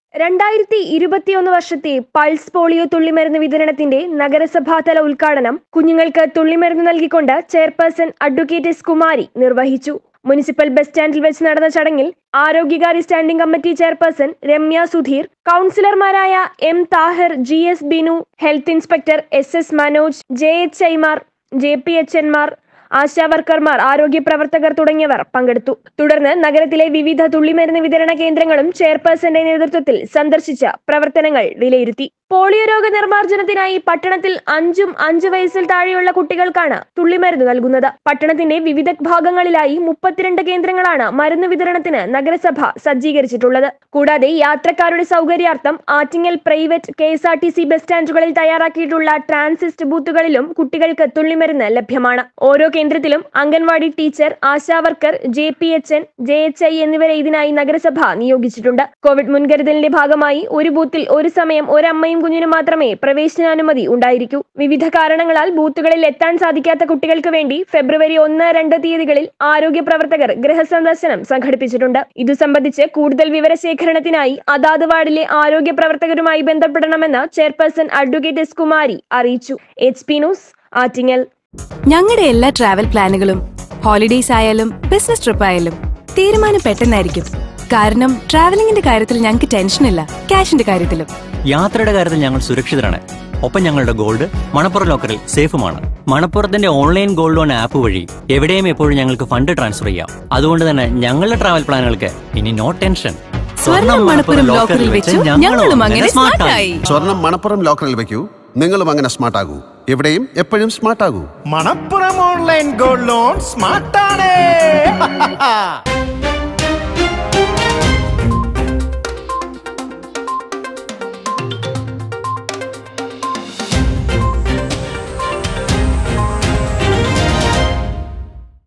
രണ്ടായിരത്തി ഇരുപത്തിയൊന്ന് വർഷത്തെ പൾസ് പോളിയോ തുള്ളിമരുന്ന് വിതരണത്തിന്റെ നഗരസഭാതല ഉദ്ഘാടനം കുഞ്ഞുങ്ങൾക്ക് തുള്ളിമരുന്ന് നൽകിക്കൊണ്ട് ചെയർപേഴ്സൺ അഡ്വക്കേറ്റ് എസ് കുമാരി നിർവഹിച്ചു മുനിസിപ്പൽ ബസ് സ്റ്റാൻഡിൽ വെച്ച് നടന്ന ചടങ്ങിൽ ആരോഗ്യകാര്യ standing committee chairperson Ramya Sudheer കൗൺസിലർമാരായ M Thahir G S Binu health inspector S S Manoj J H ഐമാർ ജെ പി എച്ച് എൻമാർ ആശാവർക്കർമാർ ആരോഗ്യ പ്രവർത്തകർ തുടങ്ങിയവർ പങ്കെടുത്തു തുടർന്ന് നഗരത്തിലെ വിവിധ തുള്ളിമരുന്ന് വിതരണ കേന്ദ്രങ്ങളും ചെയർപേഴ്സന്റെ നേതൃത്വത്തിൽ സന്ദർശിച്ച പ്രവർത്തനങ്ങൾ വിലയിരുത്തി പോളിയോ രോഗ നിർമ്മാർജ്ജനത്തിനായി പട്ടണത്തിൽ അഞ്ചും അഞ്ചു വയസ്സിൽ താഴെയുള്ള കുട്ടികൾക്കാണ് തുള്ളിമരുന്ന് നൽകുന്നത് പട്ടണത്തിന്റെ വിവിധ ഭാഗങ്ങളിലായി മുപ്പത്തിരണ്ട് കേന്ദ്രങ്ങളാണ് മരുന്ന് വിതരണത്തിന് നഗരസഭ സജ്ജീകരിച്ചിട്ടുള്ളത് കൂടാതെ യാത്രക്കാരുടെ സൗകര്യാർത്ഥം Attingal private K S R T C bus സ്റ്റാൻഡുകളിൽ തയ്യാറാക്കിയിട്ടുള്ള ട്രാൻസിസ്റ്റ് ബൂത്തുകളിലും കുട്ടികൾക്ക് തുള്ളിമരുന്ന് ലഭ്യമാണ് ഓരോ കേന്ദ്രത്തിലും അംഗൻവാടി ടീച്ചർ ആശാവർക്കർ J P H N J H I എന്നിവരെ ഇതിനായി നഗരസഭ നിയോഗിച്ചിട്ടുണ്ട് കോവിഡ് മുൻകരുതലിന്റെ ഭാഗമായി ഒരു ബൂത്തിൽ ഒരു സമയം ഒരമ്മയും കുഞ്ഞിനും മാത്രമേ പ്രവേശനാനുമതി ഉണ്ടായിരിക്കൂ വിവിധ കാരണങ്ങളാൽ ബൂത്തുകളിൽ എത്താൻ സാധിക്കാത്ത കുട്ടികൾക്ക് വേണ്ടി ഫെബ്രുവരി ഒന്ന് രണ്ട് തീയതികളിൽ ആരോഗ്യ പ്രവർത്തകർ ഗൃഹസന്ദർശനം സംഘടിപ്പിച്ചിട്ടുണ്ട് ഇതു സംബന്ധിച്ച് കൂടുതൽ വിവരശേഖരണത്തിനായി അതാത് വാർഡിലെ ആരോഗ്യ പ്രവർത്തകരുമായി ബന്ധപ്പെടണമെന്ന് ചെയർപേഴ്സൺ അഡ്വക്കേറ്റ് എസ് കുമാരി അറിയിച്ചു എച്ച് പി ന്യൂസ് ആറ്റിങ്ങൽ ഞങ്ങളുടെ എല്ലാ ട്രാവൽ പ്ലാനുകളും ഹോളിഡേയ്സ് ആയാലും ബിസിനസ് ട്രിപ്പ് ആയാലും തീരുമാനം പെട്ടെന്നായിരിക്കും കാരണം ട്രാവലിംഗിന്റെ കാര്യത്തിൽ ഞങ്ങൾക്ക് ടെൻഷനില്ല ക്യാഷിന്റെ കാര്യത്തിലും യാത്രയുടെ കാര്യത്തിൽ ഞങ്ങൾ സുരക്ഷിതരാണ് ഒപ്പം ഞങ്ങളുടെ ഗോൾഡ് മണപ്പുറം ലോക്കറിൽ സേഫുമാണ് മണപ്പുറത്തിന്റെ ഓൺലൈൻ ഗോൾഡ് ലോൺ ആപ്പ് വഴി എവിടെയും എപ്പോഴും ഞങ്ങൾക്ക് ഫണ്ട് ട്രാൻസ്ഫർ ചെയ്യാം അതുകൊണ്ട് തന്നെ ഞങ്ങളുടെ ട്രാവൽ പ്ലാനുകൾക്ക് ഇനി നോ ടെൻഷൻ സ്വർണം മണപ്പുറം ലോക്കറിൽ വെച്ചു ഞങ്ങളും അങ്ങനെ സ്മാർട്ടായി സ്വർണം മണപ്പുറം ലോക്കറിൽ വെക്കൂ നിങ്ങളും അങ്ങനെ സ്മാർട്ട് ആകൂ എവിടെയും എപ്പോഴും സ്മാർട്ട് ആകൂ മണപ്പുറം ഓൺലൈൻ ഗോൾഡ് ലോൺ സ്മാർട്ടാണ്